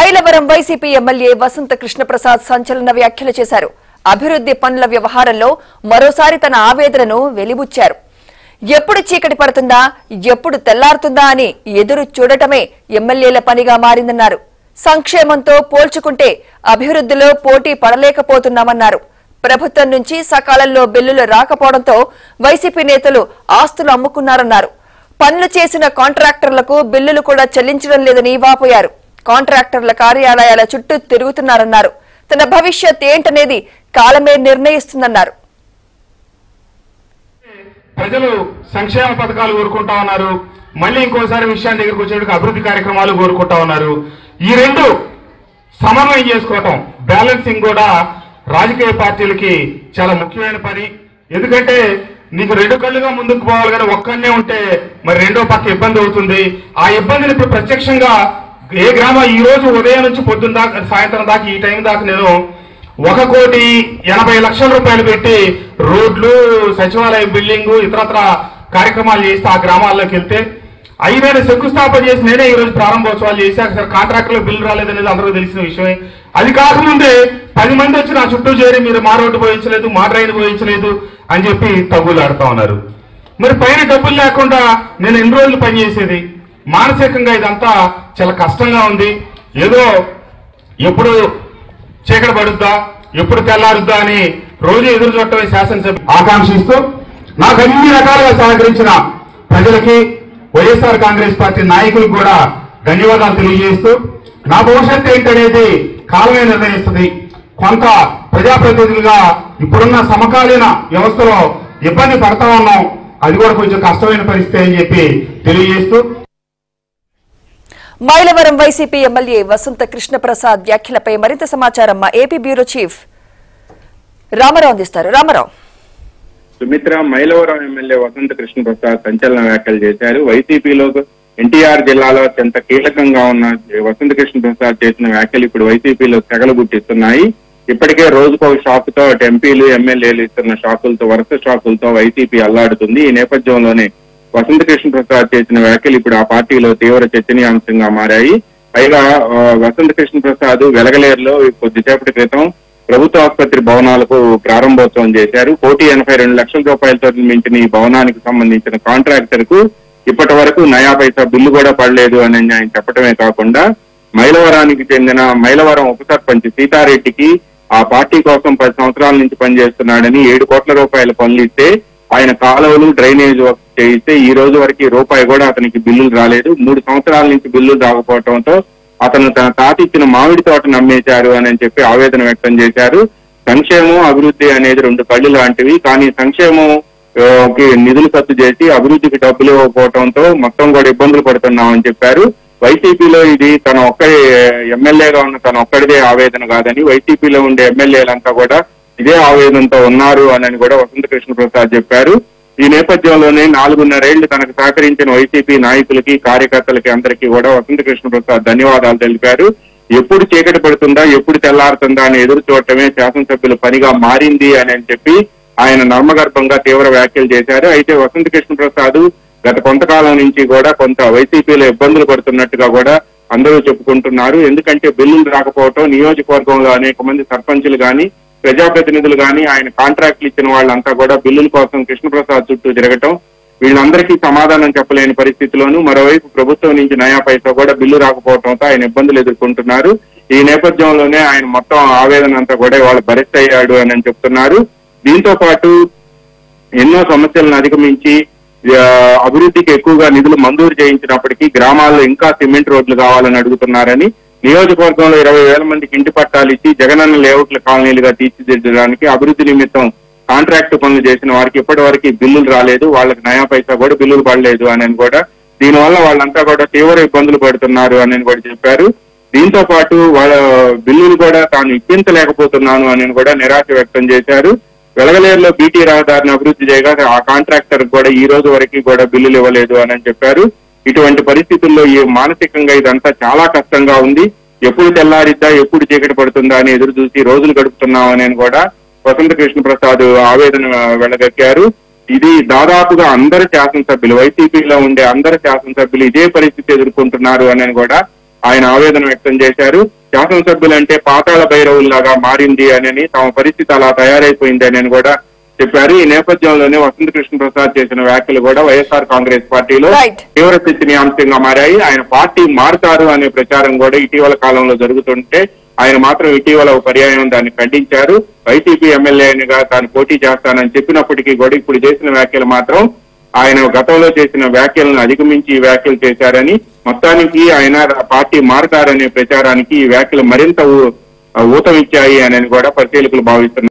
Mylavaram YCP MLA Vasantha Krishnaprasad సంచలన వ్యాఖ్యలు చేశారు అభివృద్ధి పనుల వ్యవహారంలో మరోసారి తన ఆవేదనను వెలిబుచ్చారు ఎప్పుడు చీకటి పడుతుందా ఎప్పుడు తెల్లారుతుందా అని ఎదురు చూడటమే ఎమ్మెల్యేల పనిగా మారిందన్నారు సంక్షేమంతో పోల్చుకుంటే అభివృద్ధిలో పోటీ పడలేకపోతున్నామన్నారు ప్రభుత్వం నుంచి సకాలంలో బిల్లులు రాకపోవడంతో వైసీపీ నేతలు ఆస్తులు అమ్ముకున్నారన్నారు పనులు చేసిన కాంట్రాక్టర్లకు బిల్లులు కూడా చెల్లించడం లేదని వాపోయారు కాంట్రాక్టర్ల కార్యాలయాల చుట్టూ తిరుగుతున్నారన్నారు తన భవిష్యత్ ఏంటనేది కాలమే నిర్ణయిస్తుందన్నారు ప్రజలు సంక్షేమ పథకాలు కోరుకుంటా ఉన్నారు మళ్ళీ ఇంకోసారి విషయాన్ని దగ్గరికి వచ్చేటికి అభివృద్ధి కార్యక్రమాలు కోరుకుంటా ఉన్నారు ఈ రెండు సమన్వయం చేసుకోవటం బ్యాలెన్సింగ్ కూడా రాజకీయ పార్టీలకి చాలా ముఖ్యమైన పని ఎందుకంటే నీకు రెండు కళ్ళుగా ముందుకు పోవాలి కానీ ఒక్కనే ఉంటే మరి రెండో పక్క ఇబ్బంది అవుతుంది ఆ ఇబ్బందిని ఇప్పుడు ప్రత్యక్షంగా ఏ గ్రామం ఈ రోజు ఉదయం నుంచి పొద్దున్న దాకా సాయంత్రం దాకా ఈ టైం దాకా నేను ఒక కోటి ఎనభై లక్షల రూపాయలు పెట్టి రోడ్లు సచివాలయ బిల్డింగ్ ఇతరత్ర కార్యక్రమాలు చేస్తే ఆ గ్రామాల్లోకి వెళ్తే ఐదేళ్ళు శంకుస్థాపన చేసి నేనే ఈ రోజు ప్రారంభోత్సవాలు చేశాక సార్ కాంట్రాక్టులో బిల్లు రాలేదనేది అందరికీ తెలిసిన విషయమే అది కాకముందే పది మంది వచ్చి నా చుట్టూ చేరి మీరు మా రోడ్డు పోయించలేదు మా డ్రైన్ పోయించలేదు అని చెప్పి తగ్గులు ఆడుతా ఉన్నారు మరి పైన డబ్బులు లేకుండా నేను ఎన్ని రోజులు పనిచేసేది మానసికంగా ఇదంతా చాలా కష్టంగా ఉంది ఏదో ఎప్పుడు చీకటి పడుద్దా ఎప్పుడు తెల్లారుద్దా అని రోజు ఎదురు చూడటమే శాసనసభ ఆకాంక్షిస్తూ నాకు అన్ని రకాలుగా సహకరించిన ప్రజలకి వైఎస్ఆర్ కాంగ్రెస్ పార్టీ నాయకులకు కూడా ధన్యవాదాలు తెలియజేస్తూ నా భవిష్యత్తు ఏంటనేది కాలమే నిర్ణయిస్తుంది కొంత ప్రజాప్రతినిధులుగా ఇప్పుడున్న సమకాలీన వ్యవస్థలో ఇబ్బంది పడతా ఉన్నాం అది కూడా కొంచెం కష్టమైన పరిస్థితి అని చెప్పి తెలియజేస్తూ మైలవరం వైసీపీ ఎమ్మెల్యే వసంత కృష్ణప్రసాద్ వ్యాఖ్యలపై మరింత సమాచారం మా ఏపీ బ్యూరో చీఫ్ రామారావు అందిస్తారు రామారావు సుమిత్ర మైలవరం ఎమ్మెల్యే వసంత కృష్ణ ప్రసాద్ సంచలన వ్యాఖ్యలు చేశారు వైసీపీలో ఎన్టీఆర్ జిల్లాలో అత్యంత కీలకంగా ఉన్న వసంత కృష్ణ ప్రసాద్ చేసిన వ్యాఖ్యలు ఇప్పుడు వైసీపీలో తెగలబుట్టిస్తున్నాయి ఇప్పటికే రోజుకో షాక్ తో అటు ఎంపీలు ఎమ్మెల్యేలు ఇస్తున్న షాకులతో వరుస షాకులతో వైసీపీ అల్లాడుతుంది ఈ నేపథ్యంలోనే వసంత కృష్ణ ప్రసాద్ చేసిన వ్యాఖ్యలు ఇప్పుడు ఆ పార్టీలో తీవ్ర చర్చనీయాంశంగా మారాయి పైగా ఆ, వసంత కృష్ణ ప్రసాద్ వెలగలేరులో కొద్దిసేపటి క్రితం ప్రభుత్వ ఆసుపత్రి భవనాలకు ప్రారంభోత్సవం చేశారు కోటి ఎనభై రెండు లక్షల రూపాయలతో నిర్మించిన ఈ భవనానికి సంబంధించిన కాంట్రాక్టర్ కు ఇప్పటి వరకు నయా పైసా బిల్లు కూడా పడలేదు అని ఆయన చెప్పడమే కాకుండా మైలవరానికి చెందిన మైలవరం ఉప సర్పంచ్ సీతారెడ్డికి ఆ పార్టీ కోసం పది సంవత్సరాల నుంచి పనిచేస్తున్నాడని ఏడు కోట్ల రూపాయల పనులు ఇస్తే ఆయన కాలువలు డ్రైనేజ్ వర్క్ చేయిస్తే ఈ రోజు వరకు రూపాయి కూడా అతనికి బిల్లులు రాలేదు మూడు సంవత్సరాల నుంచి బిల్లులు రాకపోవడంతో అతను తన తాత ఇచ్చిన మామిడి తోటను అమ్మేశారు అని చెప్పి ఆవేదన వ్యక్తం చేశారు సంక్షేమం అభివృద్ధి అనేది రెండు కళ్ళు లాంటివి కానీ సంక్షేమం ఆ, కి నిధులు ఖర్చు చేసి అభివృద్ధికి డబ్బులు ఇవ్వకపోవడంతో మొత్తం కూడా ఇబ్బందులు పడుతున్నామని చెప్పారు వైసీపీలో ఇది తన ఒక్కడి ఎమ్మెల్యేగా ఉన్న తన ఒక్కడిదే ఆవేదన కాదని వైసీపీలో ఉండే ఎమ్మెల్యేలంతా కూడా ఇదే ఆవేదనతో ఉన్నారు అని కూడా వసంత కృష్ణ ప్రసాద్ చెప్పారు ఈ నేపథ్యంలోనే నాలుగున్నరేళ్లు తనకు సహకరించిన వైసీపీ నాయకులకి కార్యకర్తలకి అందరికీ కూడా వసంత కృష్ణ ప్రసాద్ ధన్యవాదాలు తెలిపారు ఎప్పుడు చీకటి పడుతుందా ఎప్పుడు తెల్లారుతుందా అని ఎదురు చూడటమే శాసనసభ్యుల పనిగా మారింది అని అని చెప్పి ఆయన నర్మగర్భంగా తీవ్ర వ్యాఖ్యలు చేశారు అయితే వసంత కృష్ణ ప్రసాద్ గత కొంతకాలం నుంచి కూడా కొంత వైసీపీలో ఇబ్బందులు పడుతున్నట్టుగా కూడా అందరూ చెప్పుకుంటున్నారు ఎందుకంటే బిల్లులు రాకపోవటం నియోజకవర్గంలో అనేక మంది సర్పంచులు గాని ప్రజాప్రతినిధులు గాని ఆయన కాంట్రాక్ట్లు ఇచ్చిన వాళ్ళంతా కూడా బిల్లుల కోసం కృష్ణప్రసాద్ చుట్టూ తిరగటం వీళ్ళందరికీ సమాధానం చెప్పలేని పరిస్థితిలోనూ మరోవైపు ప్రభుత్వం నుంచి నయా పైసా కూడా బిల్లు రాకపోవడంతో ఆయన ఇబ్బందులు ఎదుర్కొంటున్నారు ఈ నేపథ్యంలోనే ఆయన మొత్తం ఆవేదన అంతా కూడా ఇవాళ బరెస్ట్ అయ్యాడు అని చెప్తున్నారు దీంతో పాటు ఎన్నో సమస్యలను అధిగమించి ఆ, అభివృద్ధికి ఎక్కువగా నిధులు మంజూరు చేయించినప్పటికీ గ్రామాల్లో ఇంకా సిమెంట్ రోడ్లు కావాలని అడుగుతున్నారని నియోజకవర్గంలో ఇరవై వేల మందికి ఇంటి పట్టాలు ఇచ్చి జగనన్న లేఅవుట్ల కాలనీలుగా తీర్చిదిద్దడానికి అభివృద్ధి నిమిత్తం కాంట్రాక్ట్ పనులు చేసిన వారికి ఇప్పటి వరకు బిల్లులు రాలేదు వాళ్ళకి నయా పైసా కూడా బిల్లులు పడలేదు అని కూడా దీనివల్ల వాళ్ళంతా కూడా తీవ్ర ఇబ్బందులు పడుతున్నారు అని కూడా చెప్పారు దీంతో పాటు వాళ్ళ బిల్లులు కూడా తాను ఇప్పించలేకపోతున్నాను అని కూడా నిరాశ వ్యక్తం చేశారు వెలగలేరులో బీటీ రహదారిని అభివృద్ధి చేయగా ఆ కాంట్రాక్టర్ కూడా ఈ రోజు వరకు కూడా బిల్లులు ఇవ్వలేదు అని చెప్పారు ఇటువంటి పరిస్థితుల్లో ఈ మానసికంగా ఇదంతా చాలా కష్టంగా ఉంది ఎప్పుడు తెల్లారిద్దా ఎప్పుడు చీకటి పడుతుందా అని ఎదురు చూసి రోజులు గడుపుతున్నామని కూడా వసంత కృష్ణ ప్రసాద్ ఆవేదన వెళ్ళగక్కారు ఇది దాదాపుగా అందరు శాసనసభ్యులు వైసీపీలో ఉండే అందరు శాసనసభ్యులు ఇదే పరిస్థితి ఎదుర్కొంటున్నారు అని కూడా ఆయన ఆవేదన వ్యక్తం చేశారు శాసనసభ్యులంటే పాతాళ భైరవుల్లాగా మారింది అని తమ పరిస్థితి అలా తయారైపోయింది అని కూడా చెప్పారు ఈ నేపథ్యంలోనే వసంత కృష్ణ ప్రసాద్ చేసిన వ్యాఖ్యలు కూడా వైఎస్ఆర్ కాంగ్రెస్ పార్టీలో Right. తీవ్ర చర్చనీయాంశంగా మారాయి ఆయన పార్టీ మారుతారు అనే ప్రచారం కూడా ఇటీవల కాలంలో జరుగుతుంటే ఆయన మాత్రం ఇటీవల ఒక పర్యాయం దాన్ని ఖండించారు వైసీపీ ఎమ్మెల్యేగా తాను పోటీ చేస్తానని చెప్పినప్పటికీ కూడా ఇప్పుడు చేసిన వ్యాఖ్యలు మాత్రం ఆయన గతంలో చేసిన వ్యాఖ్యలను అధిగమించి ఈ వ్యాఖ్యలు చేశారని మొత్తానికి ఆయన పార్టీ మారుతారనే ప్రచారానికి ఈ వ్యాఖ్యలు మరింత ఊ- ఊతమిచ్చాయి అని కూడా పరిశీలకులు భావిస్తున్నారు